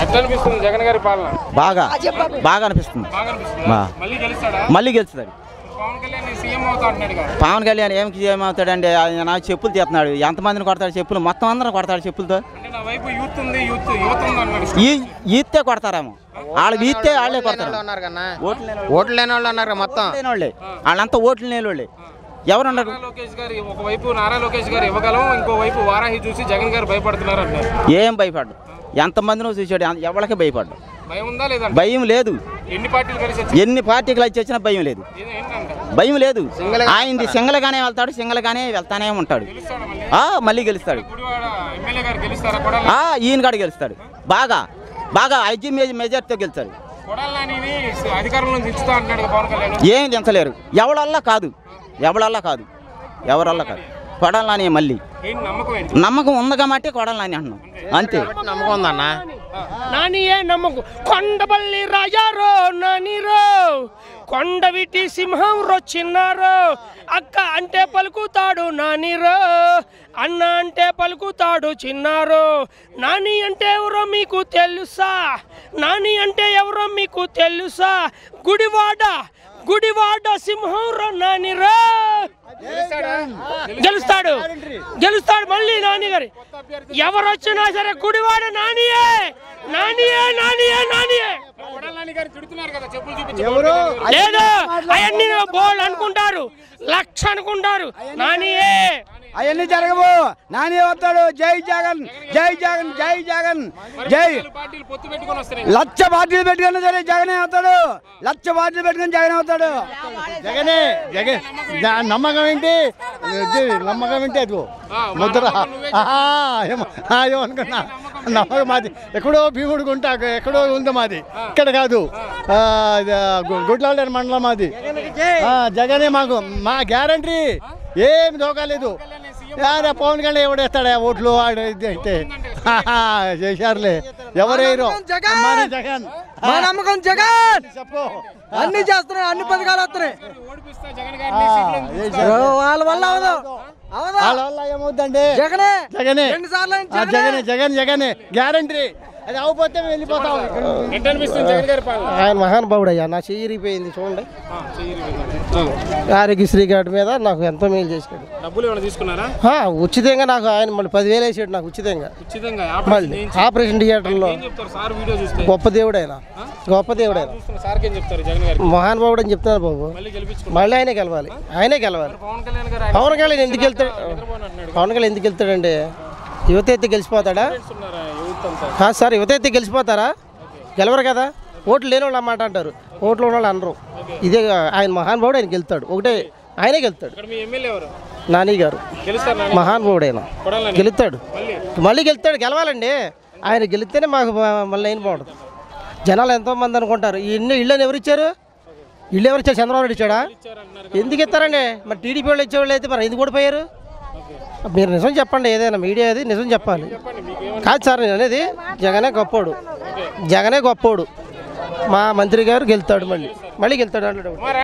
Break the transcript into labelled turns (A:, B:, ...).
A: ఎట్లా అనిపిస్తుంది జగన్ గారి పాలన
B: బాగా బాగా అనిపిస్తుంది
A: బాగా అనిపిస్తుంది
B: బా.
A: మళ్ళీ గెలుస్తాడా
B: మళ్ళీ గెలుస్తాడు
A: పవన్ కళ్యాణ్ సీఎం అవుతా అంటున్నాడు కదా
B: పవన్ కళ్యాణ్ ఏం ఏమవుతాడండి ఆయన నాకు చెప్పులు తీస్తున్నాడు ఎంతమందిని కొడతాడు చెప్పులు మొత్తం అందరం కొడతాడు చెప్పులతో
A: అంటే నా వైపు యూత్ ఉంది యూత్ యూత్ ఉంది అన్నాడు
B: ఈ ఈత్తే కొడతారేమో వాళ్ళు ఈత్తే వాళ్ళే కొడతారు
C: ఉన్నారు కన్నా
B: ఓట్లు లేని
C: ఓట్లు లేని వాళ్ళు ఉన్నారు కదా మొత్తం
B: లేని వాళ్ళే వాళ్ళంతా ఓట్లు లేని వాళ్ళే ఎవరు ఉండరు
A: నారా లోకేష్ గారు ఒకవైపు నారా లోకేష్ గారు ఇవ్వగలం ఇంకోవైపు వారాహి చూసి జగన్ గారు భయపడుతున్నారు అంటారు
B: ఏం భయపడ్డు ఎంతమందినో చూసాడు ఎవరికి భయపడ్డు
A: భయం ఉందా లేదంట
B: భయం లేదు
A: ఎన్ని పార్టీలు కలిసి వచ్చి
B: ఎన్ని పార్టీలు వచ్చి వచ్చినా భయం లేదు
A: ఇది ఏంటంట
B: భయం లేదు ఆయనది సింగల్గానే వెళ్తాడు సింగల్గానే వెళ్తానే ఉంటాడు
A: గెలుస్తాడా మళ్ళీ
B: ఆ, మళ్ళీ గెలుస్తాడు
A: గుడివాడ ఎమ్మెల్యే గారు గెలుస్తారా కొడాలి
B: ఆ, ఈయన కాడ గెలుస్తాడు బాగా బాగా ఐజీ మెజార్టీతో గెలుస్తాడు
A: కొడాలి నానిని అధికారంలో దించుతా అంటున్నాడు కదా పవన్ కళ్యాణ్
B: ఏం దించలేరు ఎవడల్లా కాదు ఎవడల్లా కాదు ఎవరల్లా కాదు కొడాలని మళ్ళీ
A: ఏంటి నమ్మకం ఏంటి
B: నమ్మకం ఉంది కాబట్టి కొడాలని అంటున్నాం అంతే
C: నమ్మకం ఉందన్న
D: నానియే నమ్మకు కొండపల్లి రాజారో నానిరో కొండవిటి సింహం రొచ్చిన్నారో అక్క అంటే పలుకుతాడు నానిరో అన్న అంటే పలుకుతాడు చిన్నారో నాని అంటే ఎవరో మీకు తెలుసా నాని అంటే ఎవరో మీకు తెలుసా గుడివాడ గుడివాడ సింహం రో నానిరో గెలుస్తాడు గెలుస్తాడు మళ్ళీ నాని గారి ఎవరు వచ్చినా సరే గుడివాడ నానియే నానియే నానియే నానియే
A: కొడాలి నాని గారు తిడుతున్నారు కదా చెప్పులు చూపించి
D: లేదు అవన్నీ బోల్ అనుకుంటారు లక్ష అనుకుంటారు నానియే
E: అవన్నీ జరగవు నాని వస్తాడు జై జగన్ జై జగన్ జై జగన్ జై
A: పలు పార్టీలు పొత్తు పెట్టుకొని వస్తున్నాయి
E: లక్ష పార్టీలు పెట్టుకున్నా సరే జగనే అవుతాడు లక్ష పార్టీలు పెట్టుకుని జగన్ అవుతాడు
F: జగనే జగన్ జా- నమ్మకం ఏంటి ఇది నమ్మకం ఏంటి అది ముద్ర ఆహా, ఏమ- ఆ, ఏమనుకున్నా నమ్మకం మాది ఎక్కడో భీముడు గుంట ఎక్కడో ఉంది మాది ఇక్కడ కాదు ఆ, ఇది, గు- గుడ్లవాడ మండలం మాది ఆ, జగనే మాకు మా గ్యారంటీ ఏం దోకాలేదు యారే పవన్ కళ్యాణ్ ఎవడేస్తాడా ఓట్లు వాడు ఇది అయితే ఆహా, చేశారులే ఎవరేరు అమ్మాని జగన్
E: మా నమ్మకం జగన్
F: చెప్పు
E: అన్ని చేస్తున్నాయి అన్ని పథకాలు వస్తున్నాయి
A: ఓడిపిస్తా జగన్ గారిని సీట్లను దించుతా.
E: వాళ్ళ వల్ల అవదు అవదు
F: వాళ్ళ వల్ల ఏమవుద్దండి
E: జగనే
F: జగనే
E: రెండు సార్లు
F: ఆ, జగనే జగన్ జగనే గ్యారంటీ అది అవపోతే మేము వెళ్ళిపోతాం
A: ఎట్లా అనిపిస్తుంది జగన్ గారి పాలన
G: ఆయన మహానుభావుడు అయ్యా నా చెయ్యిరిపోయింది చూడండి
A: ఆ, చెయ్యి
G: ఆరోగ్యశ్రీ కార్డు మీద నాకు ఎంతో మేలు చేశాడు
A: డబ్బులు ఏమైనా తీసుకున్నారా
G: ఆ, ఉచితంగా నాకు ఆయన మళ్ళీ పదివేలు వేసాడు నాకు ఉచితంగా
A: ఉచితంగా ఆపరేషన్
G: మళ్ళీ
A: చేయించి
G: ఆపరేషన్ థియేటర్లో
A: ఏం చెప్తారు సార్ వీడియో చూస్తే
G: గొప్ప దేవుడు ఆయన గొప్ప దేవుడు ఆయన
A: చూస్తున్న సార్కి ఏం చెప్తారు జగన్ గారికి
G: మహానుభావుడు అని చెప్తున్నారు బాబు
A: మళ్ళీ గెలిపించుకుంటారు
G: మళ్ళీ ఆయనే గెలవాలి ఆయనే గెలవాలి
A: పవన్ కళ్యాణ్ గారు
G: పవన్ కళ్యాణ్ ఎందుకు వెళ్తాడు పవన్ కళ్యాణ్ ఎందుకు వెళ్తాడండి యువత అయితే గెలిచిపోతాడా
A: ఉన్నారా యూత్ అంతా
G: కాదు సార్ యువత అయితే గెలిచిపోతారా గెలవరు కదా ఓట్లు లేని వాళ్ళు అన్నమాట అంటారు ఓట్లు ఉన్న వాళ్ళు అనరు ఇదే ఆయన మహానుభావుడు ఆయన గెలుతాడు ఒకటే ఆయనే గెలుతాడు
A: ఇక్కడ మీ ఎమ్మెల్యే ఎవరు
G: నాని గారు
A: గెలుస్తారు నాని
G: మహానుభావుడు ఆయన
A: కొడాలని
G: గెలుతాడు
A: మళ్ళీ
G: మళ్ళీ గెలుతాడు గెలవాలండి ఆయన గెలిస్తేనే మాకు మ- మళ్ళీ అయిన బాగుంటుంది జనాలు ఎంతోమంది అనుకుంటారు ఈ ఇల్లు ఇళ్ళని ఎవరు ఇచ్చారు ఇల్లు ఎవరు ఇచ్చారు చంద్రబాబు నాయుడు ఇచ్చాడా ఎందుకు ఇస్తారండి మరి టీడీపీ వాళ్ళు ఇచ్చేవాళ్ళు అయితే మరి ఎందుకు ఓడిపోయారు మీరు నిజం చెప్పండి ఏదైనా మీడియా అది నిజం చెప్పాలి కాదు సార్ నేను అనేది జగనే గొప్పోడు జగనే గొప్పోడు మా మంత్రి గారు గెలుతాడు మళ్ళీ మళ్ళీ గెలుతాడు అంటాడు